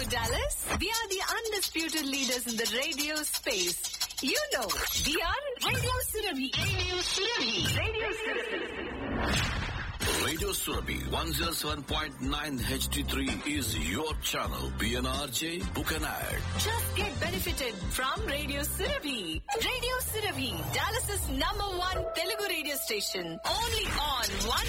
Dallas? We are the undisputed leaders in the radio space. You know, we are Radio Surabhi. Radio Surabhi. Radio Surabhi. Radio Surabhi 107.9 HD3 is your channel. PNRJ, book an ad. Just get benefited from Radio Surabhi. Radio Surabhi, Dallas's number one Telugu radio station. Only on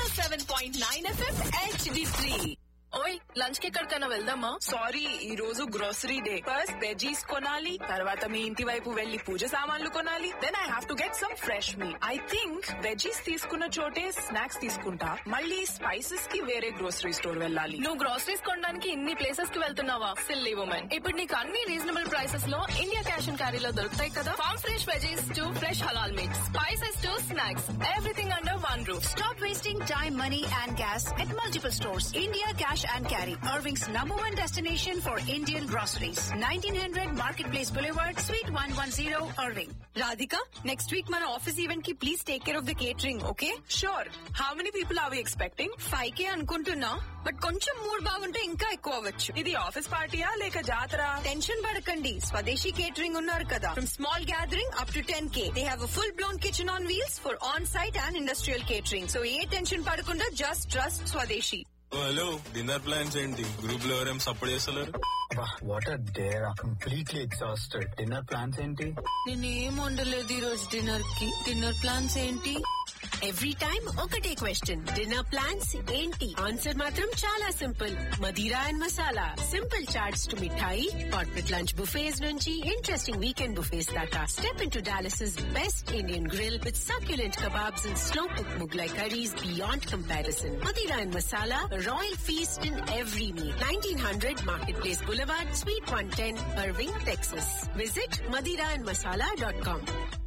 107.9 FM HD3. ఓయ్ lunch కి ఎక్కడికైనా వెళ్దామా sorry ఈ రోజు grocery day first veggies కొనాలి తర్వాత మీ ఇంటి వైపు వెళ్లి పూజ సామాన్లు కొనాలి then I have to get some fresh me I think veggies తీసుకున్న చోటే స్నాక్స్ తీసుకుంటా మళ్ళీ స్పైసెస్ కి వేరే గ్రోసరీ స్టోర్ వెళ్ళాలి నువ్వు గ్రోసరీస్ కొనడానికి ఇన్ని ప్లేసెస్ కి వెళ్తున్నావా సిల్లీ ఉమెన్ ఇప్పుడు నీకు అన్ని రీజనబుల్ ప్రైసెస్ లో ఇండియా క్యాష్ అండ్ క్యారీలో దొరుకుతాయి కదా farm fresh veggies to fresh halal mix spices to snacks everything under one roof Stop wasting time, money, and gas at multiple stores. India Cash and Carry, Irving's number one destination for Indian groceries. 1900 Marketplace Boulevard, Suite 110, Irving. Radhika, next week మన office event కి please take care of the catering okay sure how many people are we expecting five K అనుకుంటున్నా but కొంచెం mood బాగుంటే ఇంకా ఎక్కువ అవ్వచ్చు ఇది office పార్టీయా లేక జాతర టెన్షన్ పడకండి స్వదేశీ కేటరింగ్ ఉన్నారు కదా from small gathering up to ten K they have full blown kitchen on wheels for on site and industrial catering so ఏ టెన్షన్ పడకుండా just trust Swadeshi hello dinner plans ఏంటి గ్రూప్ లో ఎవరేం సపోర్ట్ చేస్తలేరు what are there completely exhausted dinner plans ఏంటి నేనేం వండలేదు ఈ రోజు డిన్నర్ కి డిన్నర్ ప్లాన్స్ ఏంటి ఎవ్రీ టైం ఒకటే క్వశ్చన్ డిన్నర్ ప్లాన్స్ ఏంటి ఆన్సర్ మాత్రం చాలా simple Madira and masala simple chats to mithai corporate lunch buffets నుంచి ఇంట్రెస్టింగ్ వీకెండ్ బుఫేస్ దాకా step in to Dallas best Indian grill with succulent kebabs and slow cooked Mughlai curries beyond comparison. Madira and Masala, a royal feast in every meal. 1900 Marketplace Boulevard, Suite 110, Irving, Texas. Visit madiraandmasala.com.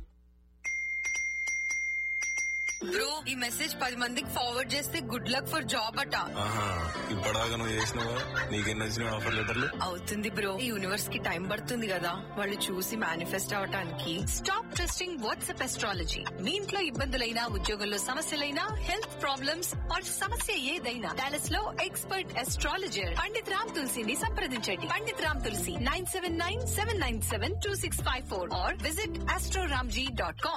Bro ఈ message పది మందికి forward చేస్తే good luck for job అట ఆహా ఇప్పటిదాకా నువ్వు చేసినావా నీకేం నచ్చిన ఆఫర్ లెటర్లు అవుతుంది బ్రో ఈ యూనివర్స్ కి టైం పడుతుంది కదా వాళ్ళు చూసి మేనిఫెస్ట్ అవటానికి స్టాప్ ట్రస్టింగ్ వాట్సాప్ ఎస్ట్రాలజీ మీ ఇంట్లో ఇబ్బందులైనా ఉద్యోగంలో సమస్యలైనా హెల్త్ ప్రాబ్లమ్స్ ఆర్ సమస్య ఏదైనా డాలస్ లో ఎక్స్పర్ట్ ఎస్ట్రాలజర్ పండిత్ రామ్ తులసిని సంప్రదించండి Pandit Ram Tulasi nine seven nine seven nine seven two six five four or visit astroramji dot com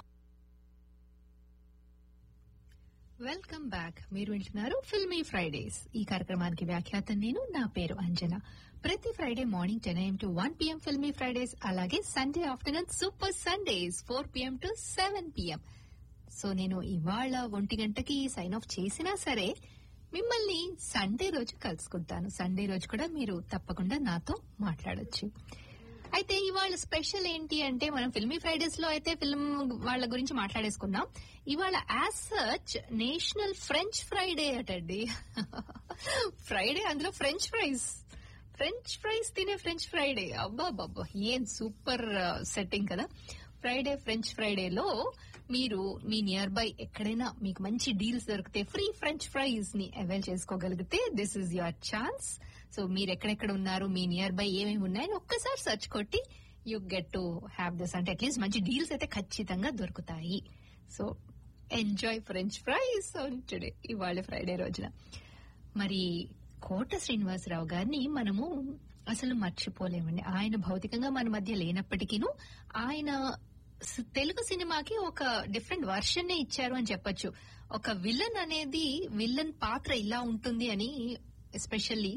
welcome back మీరు వింటున్నారు ఫిల్మీ ఫ్రైడేస్ ఈ కార్యక్రమానికి వ్యాఖ్యాతం నేను నా పేరు అంజన ప్రతి Friday morning ten AM to one PM filmy Fridays అలాగే Sunday afternoon super Sundays four PM to seven PM so నేను ఇవాళ ఒంటి గంటకి సైన్ ఆఫ్ చేసినా సరే మిమ్మల్ని సండే రోజు కలుసుకుంటాను సండే రోజు కూడా మీరు తప్పకుండా నాతో మాట్లాడొచ్చు అయితే ఇవాళ స్పెషల్ ఏంటి అంటే మనం ఫిల్మీ ఫ్రైడేస్ లో అయితే ఫిల్మ్ వాళ్ళ గురించి మాట్లాడేసుకున్నాం ఇవాళ as such national French Friday అటండి ఫ్రైడే అందులో ఫ్రెంచ్ ఫ్రైస్ ఫ్రెంచ్ ఫ్రైస్ తినే ఫ్రెంచ్ ఫ్రైడే అబ్బా బాబా ఏం సూపర్ సెట్టింగ్ కదా ఫ్రైడే ఫ్రెంచ్ ఫ్రైడేలో మీరు మీ నియర్ బై ఎక్కడైనా మీకు మంచి డీల్స్ దొరికితే ఫ్రీ ఫ్రెంచ్ ఫ్రైస్ ని అవైల్ చేసుకోగలిగితే this is your chance so మీరు ఎక్కడెక్కడ ఉన్నారు మీ నియర్ బై ఏమేమి ఉన్నాయని ఒక్కసారి సెర్చ్ కొట్టి you get to have this అంటే అట్లీస్ట్ మంచి డీల్స్ అయితే ఖచ్చితంగా దొరుకుతాయి so enjoy French fries today ఇవాళ ఫ్రైడే రోజున మరి కోట శ్రీనివాసరావు గారిని మనము అసలు మర్చిపోలేమండి ఆయన భౌతికంగా మన మధ్య లేనప్పటికీను ఆయన స్- తెలుగు సినిమాకి ఒక డిఫరెంట్ వర్షన్ ఇచ్చారు అని చెప్పొచ్చు ఒక విలన్ అనేది విలన్ పాత్ర ఇలా ఉంటుంది అని ఎస్పెషల్లీ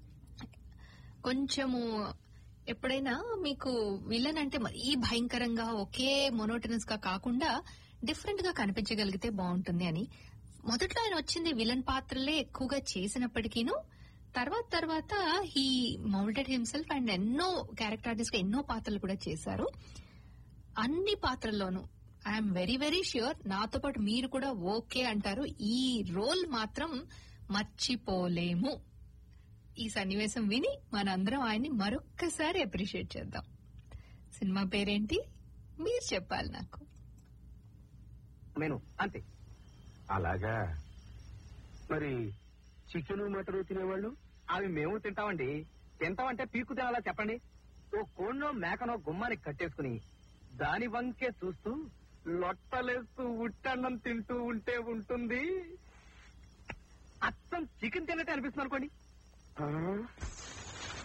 కొంచెము ఎప్పుడైనా మీకు విలన్ అంటే మరీ భయంకరంగా ఒకే మొనోటనస్ గా కాకుండా డిఫరెంట్ గా కనిపించగలిగితే బాగుంటుంది అని మొదట్లో ఆయన వచ్చింది విలన్ పాత్రలే ఎక్కువగా చేసినప్పటికీను తర్వాత తర్వాత హీ మౌల్టెడ్ హిమ్సెల్ఫ్ అండ్ ఎన్నో క్యారెక్టర్ ఆర్టిస్ట్ ఎన్నో పాత్రలు కూడా చేశారు అన్ని పాత్రల్లోనూ ఐఎమ్ వెరీ వెరీ ష్యూర్ నాతో పాటు మీరు కూడా ఓకే అంటారు ఈ రోల్ మాత్రం మర్చిపోలేము ఈ సన్నివేశం విని మనందరం ఆయన్ని మరొక్కసారి అప్రిషియేట్ చేద్దాం సినిమా పేరేంటి మీరు చెప్పాలి నాకు మెను అంతే అలాగా మరి చికెన్ మటన్ తినేవాళ్ళు అవి మేము తింటామండి తింటామంటే పీకు తినాలా చెప్పండి ఓ కోణ్ణో మేకనో గుమ్మానికి కట్టేసుకుని దాని వంకే చూస్తూ లొట్టలేస్తూ ఉట్టన్నం తింటూ ఉంటే ఉంటుంది అచ్చం చికెన్ తిన్నట్టే అనిపిస్తుంది అనుకోండి ఆ,